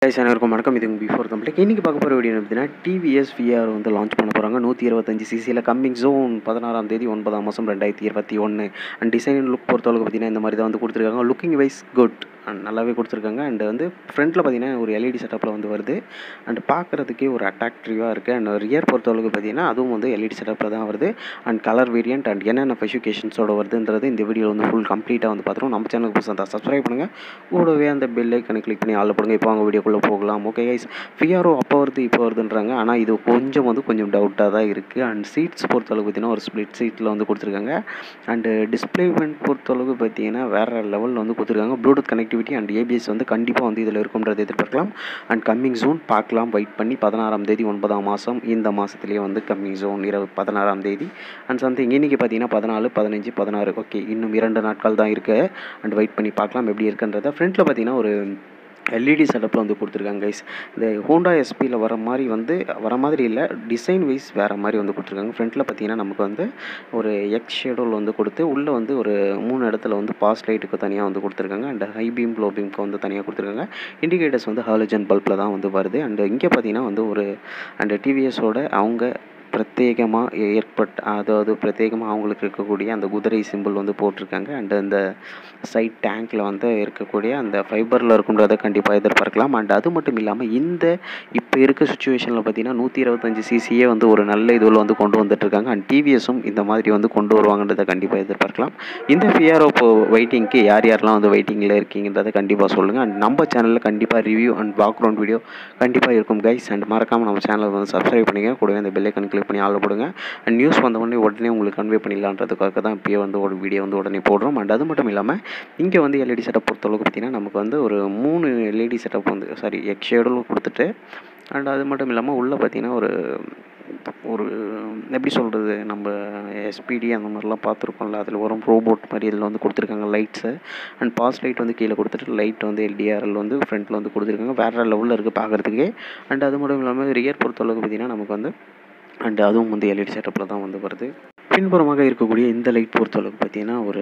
guys அனைவருக்கும் வணக்கம் இது பிஃபோர் கம்ப்ளீட் இன்றைக்கி பார்க்க போகிற வீடியோ பார்த்தீங்கன்னா டிவிஎஸ் விஆர் வந்து லான்ச் பண்ண போகிறாங்க நூற்றி இருபத்தஞ்சி சிசியில் கம்மிங் ஜோன் பதினாறாம் தேதி ஒன்பதாம் மாதம் ரெண்டாயிரத்தி இருபத்தி ஒன்று அண்ட் டிசைன் லுக் பொறுத்தளவுக்கு பார்த்தீங்கன்னா இந்த மாதிரி தான் வந்து கொடுத்துருக்காங்க லுக்கிங் வைஸ் குட் அண்ட் நல்லாவே கொடுத்துருக்காங்க அண்ட் வந்து ஃப்ரண்ட்டில் பார்த்தீங்கன்னா ஒரு எல்இடி செட்டப்பில் வந்து வருது அண்ட் பார்க்குறதுக்கே ஒரு அட்ராக்டிவாக இருக்குது அண்ட் ரியர் பொறுத்தளவுக்கு பார்த்தீங்கன்னா அதுவும் வந்து எல்இடி செட்டப்பில் தான் வருது அண்ட் கலர் வேரியன்ட் அண்ட் என்னென்ன ஸ்பெசிஃபிகேஷன்ஸோட வருதுன்றது இந்த வீடியோ வந்து ஃபுல் கம்ப்ளீட்டாக வந்து பார்த்துருவோம் நம்ம சேனலுக்கு புதுசாக தான் சப்ஸ்கிரைப் பண்ணுங்கள் கூடவே அந்த பெல் ஐக்கனை கிளிக் பண்ணி ஆள் போடுங்க இப்போ அவங்க வீடியோக்குள்ளே போகலாம் ஓகே கைஸ் ஃபிஆர்ஓ அப்போ வருது இப்போ வருதுன்றாங்க ஆனால் இது கொஞ்சம் வந்து கொஞ்சம் டவுட்டாக தான் இருக்குது அண்ட் சீட்ஸ் பொறுத்தளவுக்கு பார்த்தீங்கன்னா ஒரு ஸ்ப்ளிட் சீட்டில் வந்து கொடுத்துருக்காங்க அண்டு டிஸ்பிளேமெண்ட் பொறுத்தளவுக்கு பார்த்தீங்கன்னா வேறு லெவலில் வந்து கொடுத்துருக்காங்க ப்ளூடூத் கனெக்டிவிட்டி அண்ட் ஏபிஎஸ் வந்து கண்டிப்பாக வந்து இதில் இருக்கும்ன்றதை எதிர்பார்க்கலாம் அண்ட் கம்மிங் ஜூன் பார்க்கலாம் வெயிட் பண்ணி பதினாறாம் தேதி ஒன்பதாம் மாதம் இந்த மாதத்துலேயே வந்து கம்மிங் ஜூன் இரவு பதினாறாம் தேதி அண்ட் சம்திங் இன்றைக்கி பார்த்தீங்கன்னா பதினாலு பதினஞ்சு பதினாறு ஓகே இன்னும் இரண்டு நாட்கள் தான் இருக்குது அண்ட் வெயிட் பண்ணி பார்க்கலாம் எப்படி இருக்குன்றதை ஃப்ரண்ட்டில் பார்த்தீங்கன்னா ஒரு எல்இடி செட்டப்பில் வந்து கொடுத்துருக்காங்க கைஸ் இந்த ஹோண்டா எஸ்பியில் வர மாதிரி வந்து வர மாதிரி இல்லை டிசைன் வைஸ் வேறு மாதிரி வந்து கொடுத்துருக்காங்க ஃப்ரண்ட்டில் பார்த்தீங்கன்னா நமக்கு வந்து ஒரு எக்ஸ் ஷேடோவில் வந்து கொடுத்து உள்ளே வந்து ஒரு மூணு இடத்துல வந்து பாஸ் லைட்டுக்கு தனியாக வந்து கொடுத்துருக்காங்க அண்ட் ஹை பீம் லோ பீம்க்கு வந்து தனியாக கொடுத்துருக்காங்க இண்டிகேட்டர்ஸ் வந்து ஹாலஜன் பல்பில் தான் வந்து வருது அண்ட் இங்கே பார்த்தீங்கன்னா வந்து ஒரு அண்ட் டிவிஎஸோட அவங்க பிரத்யேகமாக ஏற்பட்ட அதாவது பிரத்யேகமாக அவங்களுக்கு இருக்கக்கூடிய அந்த குதிரை சிம்பிள் வந்து போட்டிருக்காங்க அண்ட் அந்த சைட் டேங்க்கில் வந்து இருக்கக்கூடிய அந்த ஃபைபரில் இருக்குன்றதை கண்டிப்பாக எதிர்பார்க்கலாம் அண்ட் அது மட்டும் இல்லாமல் இந்த இப்போ இருக்க சுச்சுவேஷனில் பார்த்தீங்கன்னா நூற்றி இருபத்தஞ்சி சிசியே வந்து ஒரு நல்ல இதுவில் வந்து கொண்டு வந்துட்டுருக்காங்க அண்ட் டிவிஎஸும் இந்த மாதிரி வந்து கொண்டு வருவாங்கன்றதை கண்டிப்பாக எதிர்பார்க்கலாம் இந்த ஃபிஆர்ஓ இப்போ வெயிட்டிங்க்கு யார் யாரெல்லாம் வந்து வெயிட்டிங்கில் இருக்கீங்கன்றதை கண்டிப்பாக சொல்லுங்கள் அண்ட் நம்ம சேனலில் கண்டிப்பாக ரிவ்யூ அண்ட் பேக்ரவுண்ட் வீடியோ கண்டிப்பாக இருக்கும் கைஸ் அண்ட் மறக்காமல் நம்ம சேனலை வந்து சப்ஸ்கிரைப் பண்ணிங்க கூடவே அந்த பெல்லைக்கன் கிளிக் பண்ணி ஆள் போடுங்க அண்ட் நியூஸ் வந்த உடனே உடனே உங்களுக்கு கன்வே பண்ணிடலான்றதுக்காக தான் இப்போயே வந்து ஒரு வீடியோ வந்து உடனே போடுறோம் அண்ட் அது மட்டும் இல்லாமல் இங்கே வந்து எல்இடி செட்டப் பொறுத்தளவுக்கு பார்த்தீங்கன்னா நமக்கு வந்து ஒரு மூணு எல்இடி செட்டப் வந்து சாரி எக் ஷேடில் கொடுத்துட்டு அண்ட் அது மட்டும் இல்லாமல் உள்ளே பார்த்தீங்கன்னா ஒரு ஒரு எப்படி சொல்கிறது நம்ம எஸ்பிடி அந்த மாதிரிலாம் பார்த்துருக்கோம்ல அதில் வரும் ரோபோட் மாதிரி இதில் வந்து கொடுத்துருக்காங்க லைட்ஸு அண்ட் பாஸ் லைட் வந்து கீழே கொடுத்துட்டு லைட் வந்து எல்டிஆர்எல் வந்து ஃப்ரண்ட்டில் வந்து கொடுத்துருக்காங்க வேறு லெவலில் இருக்குது பார்க்குறதுக்கே அண்ட் அது மட்டும் இல்லாமல் ரியர் பொறுத்தளவுக்கு பார்த்தீங்கன்னா நமக்கு வந்து அண்ட் அதுவும் வந்து எல்இடி செட்டப்பில் தான் வந்து வருது பின்புறமாக இருக்கக்கூடிய இந்த லைட் பொறுத்தளவுக்கு பார்த்தீங்கன்னா ஒரு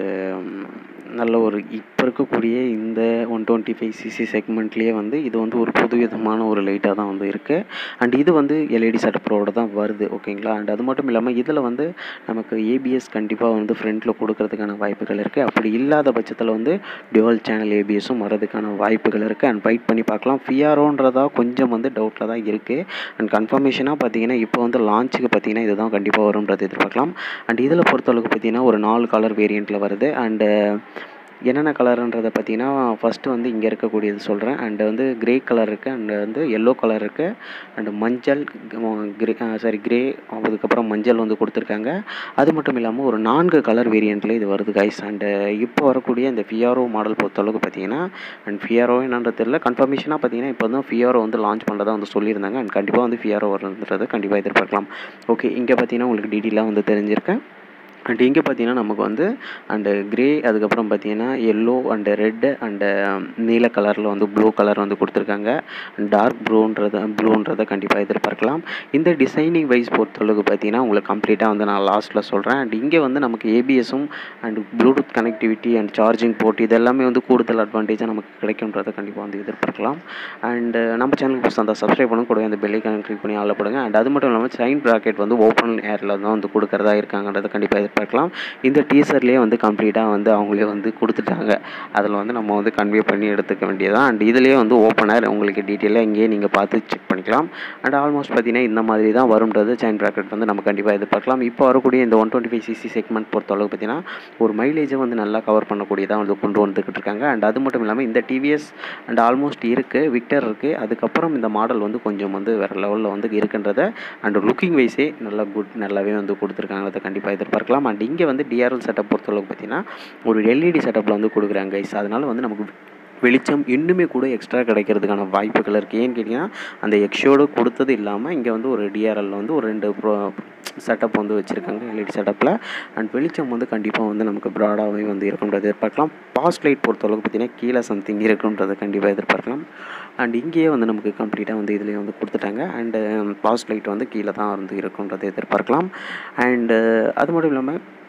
நல்ல ஒரு இப்போ இருக்கக்கூடிய இந்த ஒன் டுவெண்ட்டி ஃபைவ் சிசி செக்மெண்ட்லேயே வந்து இது வந்து ஒரு புது விதமான ஒரு லைட்டாக தான் வந்து இருக்குது அண்ட் இது வந்து எல்இடி செட்டப்போட தான் வருது ஓகேங்களா அண்ட் அது மட்டும் இல்லாமல் இதில் வந்து நமக்கு ஏபிஎஸ் கண்டிப்பாக வந்து ஃப்ரண்ட்டில் கொடுக்கறதுக்கான வாய்ப்புகள் இருக்குது அப்படி இல்லாத பட்சத்தில் வந்து டுவல் சேனல் ஏபிஎஸும் வரதுக்கான வாய்ப்புகள் இருக்குது அண்ட் ஃபைட் பண்ணி பார்க்கலாம் ஃபிஆரோன்றதா கொஞ்சம் வந்து டவுட்டில் தான் இருக்குது அண்ட் கன்ஃபர்மேஷனாக பார்த்தீங்கன்னா இப்போ வந்து லான்ச்சுக்கு பார்த்தீங்கன்னா இதுதான் கண்டிப்பாக வரும்ன்றது எதிர்பார்க்கலாம் அண்ட் இதில் பொறுத்தளவுக்கு பார்த்தீங்கன்னா ஒரு நாலு கலர் வேரியண்ட்டில் வருது அண்டு என்னென்ன கலருன்றதை பார்த்தீங்கன்னா ஃபஸ்ட்டு வந்து இங்கே இருக்கக்கூடியது சொல்கிறேன் அண்டு வந்து கிரே கலர் இருக்குது அண்டு வந்து எல்லோ கலர் இருக்குது அண்டு மஞ்சள் கிரே சாரி கிரே அதுக்கப்புறம் மஞ்சள் வந்து கொடுத்துருக்காங்க அது மட்டும் இல்லாமல் ஒரு நான்கு கலர் வேரியண்ட்டில் இது வருது கைஸ் அண்டு இப்போ வரக்கூடிய இந்த ஃபியாரோ மாடல் பொறுத்தளவுக்கு பார்த்தீங்கன்னா அண்ட் ஃபியாரோ என்னன்றது தெரியல கன்ஃபர்மேஷனாக பார்த்தீங்கன்னா இப்போ தான் ஃபியாரோ வந்து லான்ச் பண்ணுறதா வந்து சொல்லியிருந்தாங்க அண்ட் கண்டிப்பாக வந்து ஃபியாரோ வருதுன்றது கண்டிப்பாக எதிர்பார்க்கலாம் ஓகே இங்கே பார்த்தீங்கன்னா உங்களுக்கு டீட்டெயிலாக வந்து தெரிஞ்சிருக்கேன் அண்ட் இங்கே பார்த்தீங்கன்னா நமக்கு வந்து அண்டு கிரே அதுக்கப்புறம் பார்த்தீங்கன்னா எல்லோ அண்டு ரெட்டு அண்டு நீல கலரில் வந்து ப்ளூ கலர் வந்து கொடுத்துருக்காங்க டார்க் ப்ளூன்றதை ப்ளூன்றதை கண்டிப்பாக எதிர்பார்க்கலாம் இந்த டிசைனிங் வைஸ் பொறுத்தளவுக்கு பார்த்தீங்கன்னா உங்களுக்கு கம்ப்ளீட்டாக வந்து நான் லாஸ்ட்டில் சொல்கிறேன் அண்ட் இங்கே வந்து நமக்கு ஏபிஎஸும் and Bluetooth connectivity and charging port இது எல்லாமே வந்து கூடுதல் அட்வான்டேஜாக நமக்கு கிடைக்குன்றதை கண்டிப்பாக வந்து எதிர்பார்க்கலாம் அண்டு நம்ம சேனலுக்கு புதுசாக அந்த சப்ஸ்கிரைப் பண்ண கூட அந்த பெல்லைக்கான கிளிக் பண்ணி ஆளப்படுங்க அண்ட் அது மட்டும் இல்லாமல் சைன் ப்ராக்கெட் வந்து ஓப்பன் ஏரில் தான் வந்து கொடுக்குறதா இருக்காங்கன்றதை கண்டிப்பாக எதிர்பார்க்கலாம் இந்த டீசர்லேயே வந்து கம்ப்ளீட்டாக வந்து அவங்களே வந்து கொடுத்துட்டாங்க அதில் வந்து நம்ம வந்து கன்வே பண்ணி எடுத்துக்க வேண்டியதான் அண்ட் இதுலேயே வந்து ஓப்பனர் உங்களுக்கு டீட்டெயிலாக இங்கேயே நீங்கள் பார்த்து செக் பண்ணிக்கலாம் அண்ட் ஆல்மோஸ்ட் பார்த்தீங்கன்னா இந்த மாதிரி தான் வரும்ன்றது சைன் ப்ராக்கெட் வந்து நம்ம கண்டிப்பாக எதிர்பார்க்கலாம் இப்போ வரக்கூடிய இந்த one twenty five CC segment பொறுத்தளவுக்கு பார்த்தீங்கன்னா ஒரு மைலேஜை வந்து நல்லா கவர் பண்ணக்கூடியதாக வந்து கொண்டு வந்துக்கிட்டு இருக்காங்க அண்ட் அது மட்டும் இல்லாமல் இந்த டிவிஎஸ் அண்ட் ஆல்மோஸ்ட் இருக்குது விக்டர் இருக்குது அதுக்கப்புறம் இந்த மாடல் வந்து கொஞ்சம் வந்து வேறு லெவலில் வந்து இருக்குன்றத அண்ட் லுக்கிங் வைஸே நல்லா குட் நல்லாவே வந்து கொடுத்துருக்காங்க அதை கண்டிப்பாக எதிர்பார்க்கலாம் அண்ட் இங்கே வந்து டிஆர்எல் செட்டப் பொறுத்தளவுக்கு பார்த்தீங்கன்னா ஒரு எல்இடி செட்டப்பில் வந்து கொடுக்குறாங்க கைஸ் அதனால் வந்து நமக்கு வெளிச்சம் இன்னுமே கூட எக்ஸ்ட்ரா கிடைக்கிறதுக்கான வாய்ப்புகள் இருக்குது ஏன்னு கேட்டிங்கன்னா அந்த எக்ஷோடு கொடுத்தது இல்லாமல் இங்கே வந்து ஒரு டிஆர்எல்ல வந்து ஒரு ரெண்டு ப்ரோ செட்டப் வந்து வச்சுருக்காங்க எல்இடி செட்டப்பில் அண்ட் வெளிச்சம் வந்து கண்டிப்பாக வந்து நமக்கு ப்ராடாகவே வந்து இருக்குன்றது எதிர்பார்க்கலாம் பாஸ்ட் லைட் பொறுத்தளவுக்கு பார்த்திங்கன்னா கீழே சம்திங் இருக்குன்றதை கண்டிப்பாக எதிர்பார்க்கலாம் அண்ட் இங்கேயே வந்து நமக்கு கம்ப்ளீட்டாக வந்து இதுலேயே வந்து கொடுத்துட்டாங்க அண்டு பாஸ்ட் லைட் வந்து கீழே தான் வந்து இருக்குன்றதை எதிர்பார்க்கலாம் அண்டு அது மட்டும் இல்லாமல்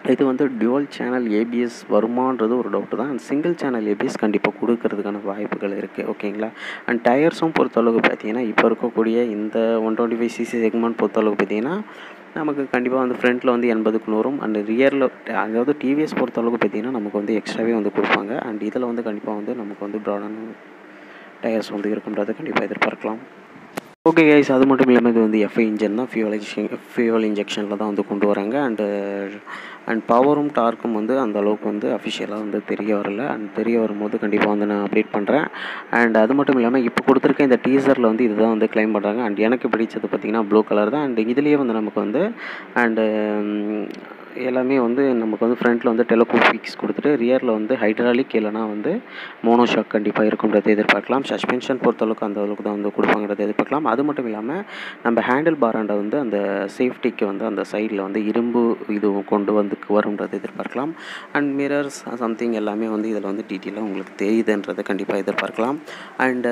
இது வந்து டுவல் சேனல் ஏபிஎஸ் வருமான்றது ஒரு டவுட்டு தான் அண்ட் சிங்கிள் சேனல் ஏபிஎஸ் கண்டிப்பாக கொடுக்கறதுக்கான வாய்ப்புகள் இருக்குது ஓகேங்களா அண்ட் டயர்ஸும் பொறுத்தளவுக்கு பார்த்தீங்கன்னா இப்போ இருக்கக்கூடிய இந்த one twenty five CC segment பொறுத்தளவுக்கு பார்த்தீங்கன்னா நமக்கு கண்டிப்பாக வந்து ஃப்ரண்ட்டில் வந்து எண்பதுக்கு நூறும் அண்ட் ரியரில் அதாவது டிவிஎஸ் பொறுத்தளவுக்கு பார்த்தீங்கன்னா நமக்கு வந்து எக்ஸ்ட்ராவே வந்து கொடுப்பாங்க அண்ட் இதில் வந்து கண்டிப்பாக வந்து நமக்கு வந்து ப்ராடான டயர்ஸ் வந்து இருக்குன்றதை கண்டிப்பாக எதிர்பார்க்கலாம் ஓகே கைஸ் அது மட்டும் இல்லாமல் இது வந்து எஃப்ஐ இன்ஜின் தான் ஃபியூவல் இன்ஜெக்ஷன் ஃபியூவல் இன்ஜெக்ஷனில் தான் வந்து கொண்டு வராங்க அண்டு அண்ட் பவரும் டார்க்கும் வந்து அந்த அளவுக்கு வந்து அஃபிஷியலாக வந்து தெரிய வரல அண்ட் தெரிய வரும்போது கண்டிப்பாக வந்து நான் அப்டேட் பண்ணுறேன் அண்ட் அது மட்டும் இல்லாமல் இப்போ கொடுத்துருக்க இந்த டீசரில் வந்து இதுதான் வந்து க்ளைம் பண்ணுறாங்க அண்ட் எனக்கு பிடிச்சது பார்த்திங்கன்னா ப்ளூ கலர் தான் அண்ட் இதுலேயே வந்து நமக்கு வந்து அண்டு எல்லாமே வந்து நமக்கு வந்து ஃப்ரண்ட்டில் வந்து டெலகோபிக்ஸ் கொடுத்துட்டு ரியரில் வந்து ஹைட்ராலிக் இல்லைனா வந்து மோனோஷாக் கண்டிப்பாக இருக்குன்றதை எதிர்பார்க்கலாம் சஸ்பென்ஷன் பொறுத்தளவுக்கு அந்த அளவுக்கு தான் வந்து கொடுப்பாங்கிறத எதிர்பார்க்கலாம் அது மட்டும் இல்லாமல் நம்ம ஹேண்டில் பாராண்டை வந்து அந்த சேஃப்டிக்கு வந்து அந்த சைடில் வந்து இரும்பு இது கொண்டு வந்து வரும்ன்றதை எதிர்பார்க்கலாம் அண்ட் மிரர்ஸ் சம்திங் எல்லாமே வந்து இதில் வந்து டீட்டெயிலாக உங்களுக்கு தெரியுதுன்றதை கண்டிப்பாக எதிர்பார்க்கலாம் அண்டு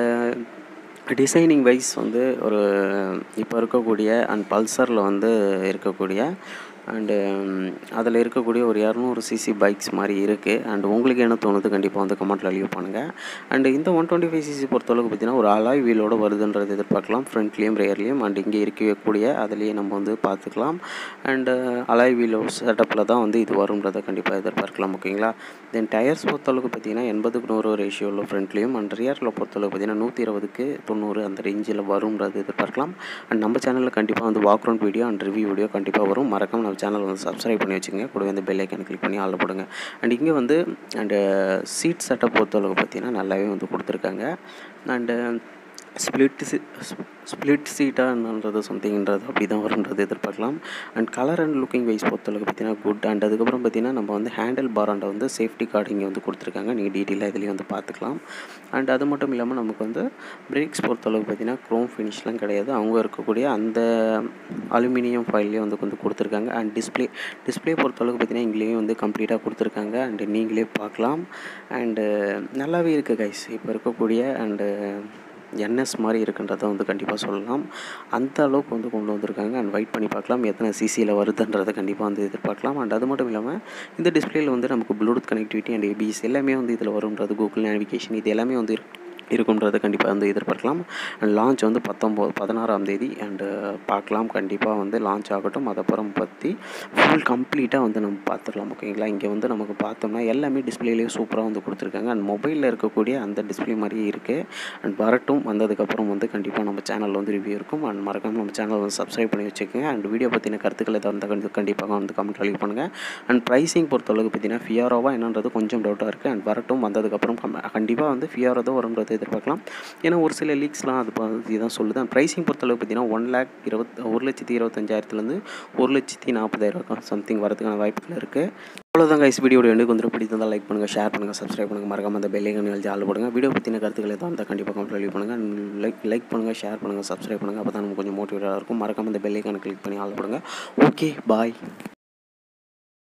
டிசைனிங் வைஸ் வந்து ஒரு இப்போ இருக்கக்கூடிய அண்ட் பல்சரில் வந்து இருக்கக்கூடிய அண்டு அதில் இருக்கக்கூடிய ஒரு இரநூறு சிசி பைக்ஸ் மாதிரி இருக்குது அண்ட் உங்களுக்கு என்ன தோணுது கண்டிப்பாக வந்து கமெண்ட்டில் லீவ் பண்ணுங்கள் அண்டு இந்த ஒன் டுவெண்ட்டி ஃபைவ் சிசி பொறுத்தளவுக்கு பார்த்தீங்கன்னா ஒரு அலாய் வீலோட வருதுன்றது எதிர்பார்க்கலாம் ஃப்ரண்ட்லேயும் ரேர்லேயும் அண்ட் இங்கே இருக்கக்கூடிய அதுலேயே நம்ம வந்து பார்த்துக்கலாம் அண்டு அலாய் வீலோ செட்டப்பில் தான் வந்து இது வரும்ன்றதை கண்டிப்பாக எதிர்பார்க்கலாம் ஓகேங்களா தென் டயர்ஸ் பொறுத்தளவுக்கு பார்த்தீங்கன்னா எண்பதுக்கு நூறு ரேஷியோவில் ஃப்ரண்ட்லேயும் அண்ட் ரியரில் பொறுத்தளவுக்கு பார்த்தீங்கன்னா நூற்றி இருபதுக்கு தொண்ணூறு அந்த ரேஞ்சில் வரும்ன்றது எதிர்பார்க்கலாம் அண்ட் நம்ம சேனலில் கண்டிப்பாக வந்து walk round video and review video கண்டிப்பாக வரும் மறக்காம நம்ம சேனல் வந்து சப்ஸ்கிரைப் பண்ணி வச்சுக்கோங்க கூட வந்து பெல் ஐக்கன் கிளிக் பண்ணி ஆள் போடுங்க அண்ட் இங்கே வந்து அண்டு சீட் செட்டப் பொறுத்தளவுக்கு பார்த்தீங்கன்னா நல்லாவே வந்து கொடுத்துருக்காங்க அண்டு ஸ்ப்ளிட் ஸ்ப்ளிட் சீட்டான்றது சம்திங்ன்றது அப்படி தான் வரும்ன்றது எதிர்பார்க்கலாம் and colour and looking wise பொறுத்தளவுக்கு பார்த்தீங்கன்னா குட் அண்ட் அதுக்கப்புறம் பார்த்தீங்கன்னா நம்ம வந்து ஹேண்டில் பாராண்டை வந்து சேஃப்டி கார்டு இங்கே வந்து கொடுத்துருக்காங்க நீங்கள் டீட்டெயிலாக இதுலேயும் வந்து பார்த்துக்கலாம் அண்ட் அது மட்டும் இல்லாமல் நமக்கு வந்து பிரேக்ஸ் பொறுத்தளவுக்கு பார்த்தீங்கன்னா க்ரோம் ஃபினிஷ்லாம் கிடையாது அவங்க இருக்கக்கூடிய அந்த அலுமினியம் ஃபைல்லையும் வந்து வந்து கொடுத்துருக்காங்க அண்ட் டிஸ்பிளே டிஸ்பிளே பொறுத்தளவுக்கு பார்த்தீங்கன்னா இங்கேயும் வந்து கம்ப்ளீட்டாக கொடுத்துருக்காங்க அண்டு நீங்களே பார்க்கலாம் அண்டு நல்லாவே இருக்குது கைஸ் இப்போ இருக்கக்கூடிய அண்டு என்எஸ் மாதிரி இருக்குன்றதை வந்து கண்டிப்பாக சொல்லலாம் அந்த அளவுக்கு வந்து கொண்டு வந்திருக்காங்க அண்ட் வெயிட் பண்ணி பார்க்கலாம் எத்தனை சிசியில் வருதுன்றதை கண்டிப்பாக வந்து எதிர்பார்க்கலாம் அண்ட் அது மட்டும் இல்லாமல் இந்த டிஸ்பிளேயில் வந்து நமக்கு ப்ளூடூத் கனெக்டிவிட்டி அண்ட் ஏபிஎஸ் எல்லாமே வந்து இதில் வரும்ன்றது கூகுள் நேவிகேஷன் இது எல்லாமே வந்து இருக்கு இருக்குன்றதை கண்டிப்பாக வந்து எதிர்பார்க்கலாம் அண்ட் லான்ச் வந்து பத்தொம்போது பதினாறாம் தேதி அண்டு பார்க்கலாம் கண்டிப்பாக வந்து லான்ச் ஆகட்டும் அதப்புறம் பற்றி ஃபுல் கம்ப்ளீட்டாக வந்து நம்ம பார்த்துடலாம் ஓகேங்களா இங்கே வந்து நமக்கு பார்த்தோம்னா எல்லாமே டிஸ்பிளேலேயே சூப்பராக வந்து கொடுத்துருக்காங்க அண்ட் மொபைலில் இருக்கக்கூடிய அந்த டிஸ்பிளே மாதிரியே இருக்குது அண்ட் வரட்டும் வந்ததுக்கப்புறம் வந்து கண்டிப்பாக நம்ம சேனலில் வந்து ரிவ்யூ இருக்கும் அண்ட் மறக்காமல் நம்ம சேனல் வந்து சப்ஸ்கிரைப் பண்ணி வச்சுக்கோங்க அண்ட் வீடியோ பற்றின கருத்துக்களை தவிர்த்து கண்டி கண்டிப்பாக வந்து கமெண்ட் லீவ் பண்ணுங்கள் அண்ட் ப்ரைஸிங் பொறுத்தளவுக்கு பார்த்தீங்கன்னா ஃபியாரோவா என்னன்றது கொஞ்சம் டவுட்டாக இருக்குது அண்ட் வரட்டும் வந்ததுக்கப்புறம் கண்டிப்பாக வந்து ஃபியாரோ தான் வரும்ன்றது எதிர்பார்க்கலாம் ஏன்னா ஒரு சில லீக்ஸ்லாம் அது பற்றி தான் சொல்லுது அண்ட் ப்ரைஸிங் பொறுத்தளவுக்கு பார்த்தீங்கன்னா ஒன் லேக் இருபத் ஒரு லட்சத்தி இருபத்தஞ்சாயிரத்துலேருந்து ஒரு லட்சத்தி நாற்பதாயிரம் சம்திங் வரதுக்கான வாய்ப்புகள் இருக்குது அவ்வளோதான் கைஸ் வீடியோட எனக்கு வந்து பிடிச்சிருந்தால் லைக் பண்ணுங்கள் ஷேர் பண்ணுங்கள் சப்ஸ்கிரைப் பண்ணுங்கள் மறக்காம அந்த பெல்லைக்கன் எழுதி ஆள் போடுங்க வீடியோ பற்றின கருத்துக்களை தான் இருந்தால் கண்டிப்பாக கமெண்ட் லீவ் பண்ணுங்கள் லைக் லைக் பண்ணுங்கள் ஷேர் பண்ணுங்கள் சப்ஸ்கிரைப் பண்ணுங்கள் அப்போ தான் நமக்கு கொஞ்சம் மோட்டிவேட்டாக இருக்கும் மறக்காம அந்த பெல்லைக்கான கிளிக் பண்ணி ஆள் போடுங்க ஓகே பாய்